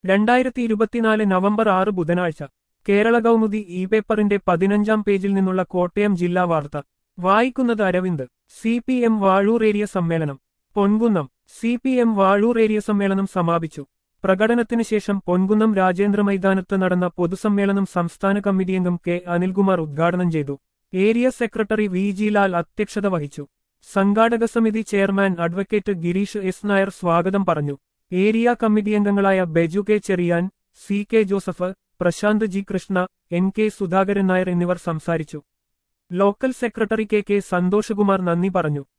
രണ്ടായിരത്തി ഇരുപത്തിനാല് നവംബർ ആറ് ബുധനാഴ്ച കേരള കൗമുദി ഇ പേപ്പറിന്റെ പതിനഞ്ചാം പേജിൽ നിന്നുള്ള കോട്ടയം ജില്ലാ വാർത്ത വായിക്കുന്നത് Aravind C P M Vazhoor area സമ്മേളനം Ponkunnam C P M Vazhoor area സമ്മേളനം സമാപിച്ചു പ്രകടനത്തിന് ശേഷം പൊൻകുന്നം രാജേന്ദ്ര മൈതാനത്ത് നടന്ന പൊതുസമ്മേളനം സംസ്ഥാന കമ്മിറ്റി അംഗം കെ അനിൽകുമാർ ഉദ്ഘാടനം ചെയ്തു area secretary V G Lal അധ്യക്ഷത വഹിച്ചു സംഘാടക സമിതി chairman advocate Girish S Nair സ്വാഗതം പറഞ്ഞു ഏരിയ കമ്മിറ്റി അംഗങ്ങളായ Beju K Cherian C K Joseph Prashanth G Krishna N K Sudhakaran Nair എന്നിവർ സംസാരിച്ചു local secretary K K Santhoshkumar നന്ദി പറഞ്ഞു